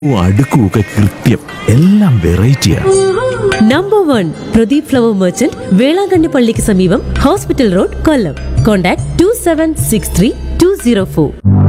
അടുക്കുമൊക്കെ കൃത്യം എല്ലാം വെറൈറ്റിയാണ് number one Pradeep flower merchant Velankanni പള്ളിക്ക് സമീപം hospital road Kollam contact two seven six three two zero four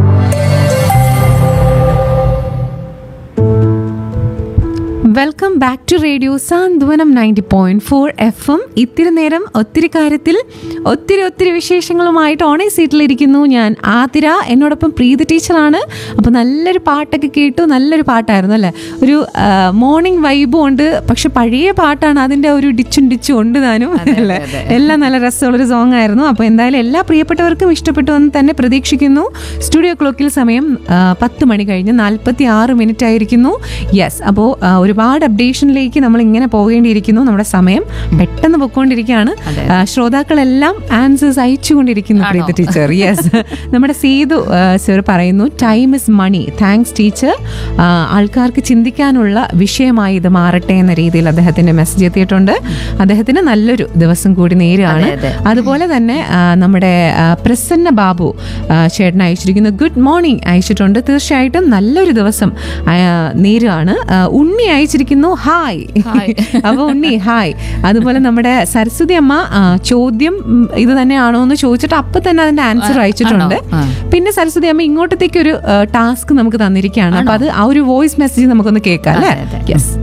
welcome back to radio Santhwanam ninety point four F M ഇത്തിരി നേരം ഒത്തിരി കാര്യത്തിൽ ഒത്തിരി ഒത്തിരി വിശേഷങ്ങളുമായിട്ട് ഓണേ സീറ്റിലിരിക്കുന്നു ഞാൻ ആതിര എന്നോടൊപ്പം പ്രീതി ടീച്ചറാണ് അപ്പോൾ നല്ലൊരു പാട്ടൊക്കെ കേട്ടു നല്ലൊരു പാട്ടായിരുന്നു അല്ലേ ഒരു മോർണിംഗ് വൈബും ഉണ്ട് പക്ഷെ പഴയ പാട്ടാണ് അതിൻ്റെ ഒരു ഡിച്ചും ഡിച്ചും ഉണ്ട് താനും അല്ലേ എല്ലാം നല്ല രസമുള്ളൊരു സോങ് ആയിരുന്നു അപ്പോൾ എന്തായാലും എല്ലാ പ്രിയപ്പെട്ടവർക്കും ഇഷ്ടപ്പെട്ടു എന്ന് തന്നെ പ്രതീക്ഷിക്കുന്നു സ്റ്റുഡിയോ ക്ലോക്കിൽ സമയം ആ, പത്ത് മണി കഴിഞ്ഞ് നാൽപ്പത്തി ആറ് മിനിറ്റ് ആയിരിക്കുന്നു യെസ് അപ്പോൾ ഒരുപാട് അപ്ഡേഷനിലേക്ക് നമ്മൾ ഇങ്ങനെ പോകേണ്ടിയിരിക്കുന്നു നമ്മുടെ സമയം പെട്ടെന്ന് പൊക്കോണ്ടിരിക്കുകയാണ് ആ, ശ്രോതാക്കളെല്ലാം ആൻസേഴ്സ് അയച്ചുകൊണ്ടിരിക്കുന്നു പ്രീതി ടീച്ചർ യെസ് നമ്മുടെ സേതു സർ പറയുന്നു time is money thanks teacher ആൾക്കാർക്ക് ചിന്തിക്കാനുള്ള വിഷയമായി ഇത് മാറട്ടെ എന്ന രീതിയിൽ അദ്ദേഹത്തിന്റെ മെസ്സേജ് എത്തിയിട്ടുണ്ട് അദ്ദേഹത്തിന് നല്ലൊരു ദിവസം കൂടി നേരുകയാണ് അതുപോലെ തന്നെ ആ, നമ്മുടെ ആ, പ്രസന്ന ബാബു ആ, ചേട്ടൻ അയച്ചിരിക്കുന്നു ഗുഡ് മോർണിംഗ് അയച്ചിട്ടുണ്ട് തീർച്ചയായിട്ടും നല്ലൊരു ദിവസം ആ, നേരുകയാണ് ആ, ഉണ്ണി അയച്ചിരിക്കുന്നു ഹായ് അപ്പൊ ഉണ്ണി ഹായ് അതുപോലെ നമ്മുടെ സരസ്വതി അമ്മ ആ, ചോദ്യം ഉം, ഇത് തന്നെയാണോ എന്ന് ചോദിച്ചിട്ട് അപ്പൊ തന്നെ അതിന്റെ ആൻസർ അയച്ചിട്ടുണ്ട് പിന്നെ സരസ്വതി അമ്മ ഇങ്ങോട്ടത്തേക്ക് ഒരു ടാസ്ക് നമുക്ക് തന്നിരിക്കുകയാണ് അപ്പൊ അത് ആ ഒരു വോയിസ് മെസ്സേജ് നമുക്കൊന്ന് കേൾക്കാം അല്ലേ യെസ്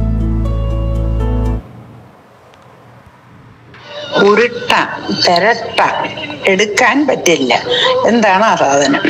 ഉരുട്ട പെരട്ട എടുക്കാൻ പറ്റില്ല എന്താണ് ആ സാധനം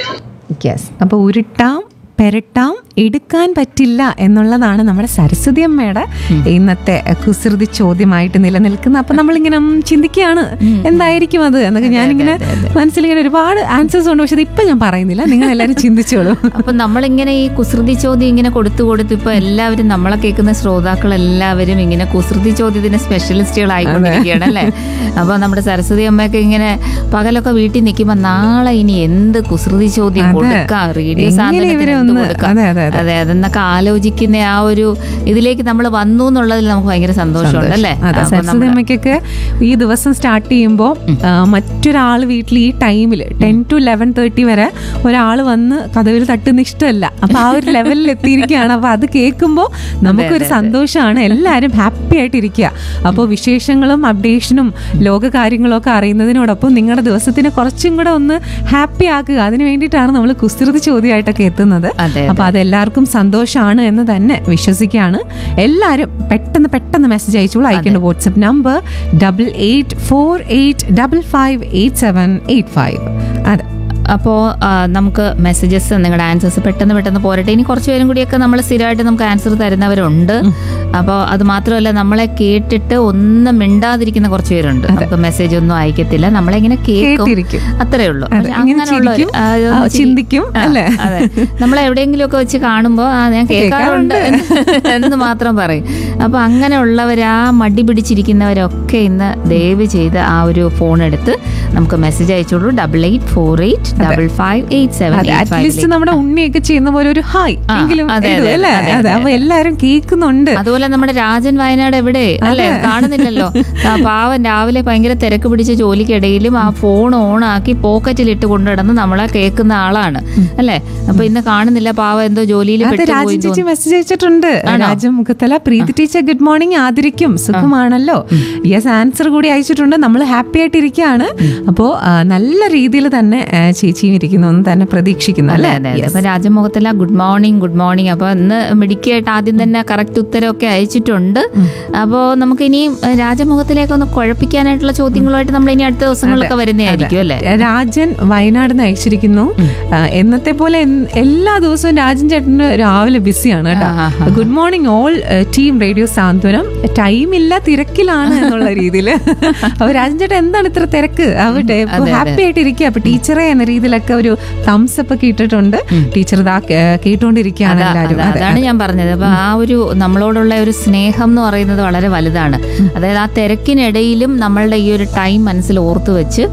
യെസ് അപ്പൊ ഉരുട്ടാം പെരട്ടാം എടുക്കാൻ പറ്റില്ല എന്നുള്ളതാണ് നമ്മുടെ സരസ്വതി അമ്മയുടെ ഇന്നത്തെ കുസൃതി ചോദ്യമായിട്ട് നിലനിൽക്കുന്നത് അപ്പൊ നമ്മളിങ്ങനെ ഉം ചിന്തിക്കുകയാണ് എന്തായിരിക്കും അത് എന്നൊക്കെ ഞാനിങ്ങനെ മനസ്സിലിങ്ങനെ ഒരുപാട് ആൻസേഴ്സ് ഉണ്ട് പക്ഷെ ഇത് ഇപ്പൊ ഞാൻ പറയുന്നില്ല നിങ്ങൾ എല്ലാവരും ചിന്തിച്ചോളൂ അപ്പൊ നമ്മളിങ്ങനെ ഈ കുസൃതി ചോദ്യം ഇങ്ങനെ കൊടുത്തു കൊടുത്ത് ഇപ്പൊ എല്ലാവരും നമ്മളെ കേൾക്കുന്ന ശ്രോതാക്കൾ എല്ലാവരും ഇങ്ങനെ കുസൃതി ചോദ്യത്തിന് സ്പെഷ്യലിസ്റ്റുകളായിക്കൊണ്ടിരിക്കുകയാണ് അല്ലേ അപ്പൊ നമ്മുടെ സരസ്വതി അമ്മയൊക്കെ ഇങ്ങനെ പകലൊക്കെ വീട്ടിൽ നിൽക്കുമ്പോ നാളെ ഇനി എന്ത് കുസൃതി ചോദ്യം അതെ. കൊടുക്കാം റേഡിയോ എങ്ങനെ സാധനത്തിന് ഇവരെ എന്ത് ഒന്ന് കൊടുക്കാം അതെ, അതെ, അതെ. അതെ അതെന്നൊക്കെ ആലോചിക്കുന്ന ആ ഒരു ഇതിലേക്ക് നമ്മൾ വന്നു എന്നുള്ളതിൽ നമുക്ക് ഭയങ്കര സന്തോഷമുണ്ട് അല്ലേ അതെ അപ്പൊ സരസ്വതി നമ്മള് അമ്മയ്ക്കൊക്കെ ഈ ദിവസം സ്റ്റാർട്ട് ചെയ്യുമ്പോൾ മറ്റൊരാൾ വീട്ടിൽ ഈ ടൈമിൽ ടെൻ ടു ലെവൻ തേർട്ടി വരെ ഒരാൾ വന്ന് കഥവിൽ തട്ടുന്ന ഇഷ്ടമല്ല അപ്പൊ ആ ഒരു ലെവലിൽ എത്തിയിരിക്കുകയാണ് അപ്പൊ അത് കേൾക്കുമ്പോൾ നമുക്കൊരു സന്തോഷമാണ് എല്ലാവരും ഹാപ്പി ആയിട്ടിരിക്കുക അപ്പോൾ വിശേഷങ്ങളും അപ്ഡേഷനും ലോക കാര്യങ്ങളും ഒക്കെ അറിയുന്നതിനോടൊപ്പം നിങ്ങളുടെ ദിവസത്തിന് കുറച്ചും കൂടെ ഒന്ന് ഹാപ്പി ആക്കുക അതിന് വേണ്ടിയിട്ടാണ് നമ്മൾ കുസൃതി ചോദ്യമായിട്ടൊക്കെ എത്തുന്നത് അതെ, അപ്പൊ അതെല്ലാവർക്കും സന്തോഷമാണ് എന്ന് തന്നെ വിശ്വസിക്കുകയാണ് എല്ലാവരും പെട്ടെന്ന് പെട്ടെന്ന് മെസ്സേജ് അയച്ചോളൂ അയക്കേണ്ട WhatsApp number double eight four eight double five eight seven eight five അതെ അപ്പോൾ നമുക്ക് മെസ്സേജസ് നിങ്ങളുടെ ആൻസേഴ്സ് പെട്ടെന്ന് പെട്ടെന്ന് പോരട്ടെ ഇനി കുറച്ച് പേരും കൂടിയൊക്കെ നമ്മൾ സ്ഥിരമായിട്ട് നമുക്ക് ആൻസർ തരുന്നവരുണ്ട് അപ്പോൾ അത് മാത്രമല്ല നമ്മളെ കേട്ടിട്ട് ഒന്നും മിണ്ടാതിരിക്കുന്ന കുറച്ച് പേരുണ്ട് നമുക്ക് മെസ്സേജ് ഒന്നും അയക്കത്തില്ല നമ്മളിങ്ങനെ കേൾക്കും കേട്ടിരിക്കും. അത്രേ ഉള്ളൂ അതെ, പക്ഷെ ഇങ്ങനെ അങ്ങനെയുള്ള ഒരു- ചിരിക്കും, ആ, ആ, ഒന്ന് ചിരി- ചിന്തിക്കും, ആ, അല്ലേ? അതെ നമ്മൾ എവിടെയെങ്കിലും ഒക്കെ വെച്ച് കാണുമ്പോൾ ആ ഞാൻ കേൾക്കാറുണ്ട് എന്ന് മാത്രം പറയും അപ്പൊ അങ്ങനെയുള്ളവർ ആ മടി പിടിച്ചിരിക്കുന്നവരൊക്കെ ഇന്ന് ദയവ് ചെയ്ത് ആ ഒരു ഫോൺ എടുത്ത് നമുക്ക് മെസ്സേജ് അയച്ചോളൂ double eight four eight double five eight seven അതെ അറ്റ്ലീസ്റ്റ് നമ്മുടെ ഉണ്ണിയൊക്കെ ചെയ്യുന്ന പോലെ ഒരു ഹായ് ആ, എങ്കിലും അതെ, എഴുതും, അതെ, അല്ലേ അതെ, അതെ അതെ. അപ്പൊ എല്ലാരും കേൾക്കുന്നുണ്ട് അതുപോലെ നമ്മുടെ രാജൻ വയനാട് എവിടെ അല്ലെ കാണുന്നില്ലല്ലോ ആ പാവൻ രാവിലെ ഭയങ്കര തിരക്ക് പിടിച്ച ജോലിക്കിടയിലും ആ ഫോൺ ഓൺ ആക്കി പോക്കറ്റിൽ ഇട്ട് കൊണ്ടുനടന്ന് നമ്മളെ കേൾക്കുന്ന ആളാണ് അല്ലെ അപ്പൊ ഇന്ന് കാണുന്നില്ല പാവം എന്തോ ജോലിയിൽ അതെ പെട്ടുപോയി രാജൻ ചേച്ചി മെസ്സേജ് അയച്ചിട്ടുണ്ട് Rajan Mukhathala Preethi teacher good morning ആദരിക്കും സുഖമാണല്ലോ യെസ് ആൻസർ കൂടി അയച്ചിട്ടുണ്ട് നമ്മൾ ഹാപ്പി ആയിട്ടിരിക്കുകയാണ് അപ്പോൾ നല്ല രീതിയിൽ തന്നെ ആ, ചേച്ചിയും ഇരിക്കുന്നു എന്ന് തന്നെ പ്രതീക്ഷിക്കുന്നു അതെ അല്ലേ അതെ അതെ അപ്പൊ രാജമുഖത്തല്ല ഗുഡ് മോർണിംഗ് ഗുഡ് മോർണിംഗ് അപ്പൊ ഇന്ന് മിടുക്കിയായിട്ട് ആദ്യം തന്നെ കറക്റ്റ് ഉത്തരവൊക്കെ അയച്ചിട്ടുണ്ട് അപ്പോൾ നമുക്ക് ഇനി രാജമുഖത്തിലേക്ക് ഒന്ന് കുഴപ്പിക്കാനായിട്ടുള്ള ചോദ്യങ്ങളുമായിട്ട് നമ്മൾ ഇനി അടുത്ത ദിവസങ്ങളിലൊക്കെ വരുന്നതായിരിക്കും അല്ലേ രാജൻ വയനാട് നിന്ന് അയച്ചിരിക്കുന്നു ആ, എന്നത്തെ പോലെ എൻ- എല്ലാ ദിവസവും രാജൻ ചേട്ടന് രാവിലെ ബിസിയാണ് കേട്ടോ ആ, ആ, good morning all team radio Santhwanam time ഇല്ല തിരക്കിലാണ് എന്നുള്ള രീതിയിൽ അപ്പൊ രാജൻ ചേട്ടൻ എന്താണ് ഇത്ര തിരക്ക് അവിടെ ഹാപ്പി ആയിട്ടിരിക്കുക അപ്പൊ ടീച്ചറെ എന്ന രീതിയിലൊക്കെ ഒരു തംസ് അപ്പ് ഒക്കെ ഇട്ടിട്ടുണ്ട് ടീച്ചർ ഇതാ കേ- കേട്ടോണ്ടിരിക്കുകയാണ് അതാ- എല്ലാവരും അതാ- അതെ അതാണ് ഞാൻ പറഞ്ഞത് അപ്പൊ ആ ഒരു നമ്മളോടുള്ള ഒരു സ്നേഹം എന്ന് പറയുന്നത് വളരെ വലുതാണ് അതായത് ആ തിരക്കിനിടയിലും നമ്മളുടെ ഈ ഒരു ടൈം മനസ്സിൽ ഓർത്തു വെച്ച്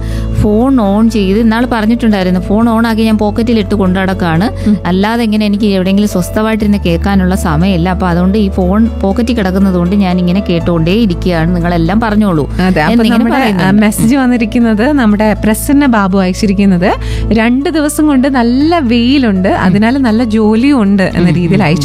ഫോൺ ഓൺ ചെയ്ത് ഇന്നാൾ പറഞ്ഞിട്ടുണ്ടായിരുന്നു ഫോൺ ഓൺ ആക്കി ഞാൻ പോക്കറ്റിൽ ഇട്ട് കൊണ്ടു നടക്കാണ് അല്ലാതെ ഇങ്ങനെ എനിക്ക് എവിടെയെങ്കിലും സ്വസ്ഥമായിട്ടിരുന്ന് കേൾക്കാനുള്ള സമയമില്ല അപ്പൊ അതുകൊണ്ട് ഈ ഫോൺ പോക്കറ്റിൽ കിടക്കുന്നത് കൊണ്ട് ഞാൻ ഇങ്ങനെ കേട്ടുകൊണ്ടേ ഇരിക്കുകയാണ് നിങ്ങളെല്ലാം പറഞ്ഞോളൂ അതെ അപ്പൊ എന്നിങ്ങനെ നമ്മുടെ പറയുന്നുണ്ട്. മെസ്സേജ് വന്നിരിക്കുന്നത് നമ്മുടെ പ്രസന്ന ബാബു അയച്ചിരിക്കുന്നത് രണ്ട് ദിവസം കൊണ്ട് നല്ല വെയിലുണ്ട് അതിനാൽ നല്ല ജോലിയും ഉണ്ട് എന്ന രീതിയിൽ അയച്ചു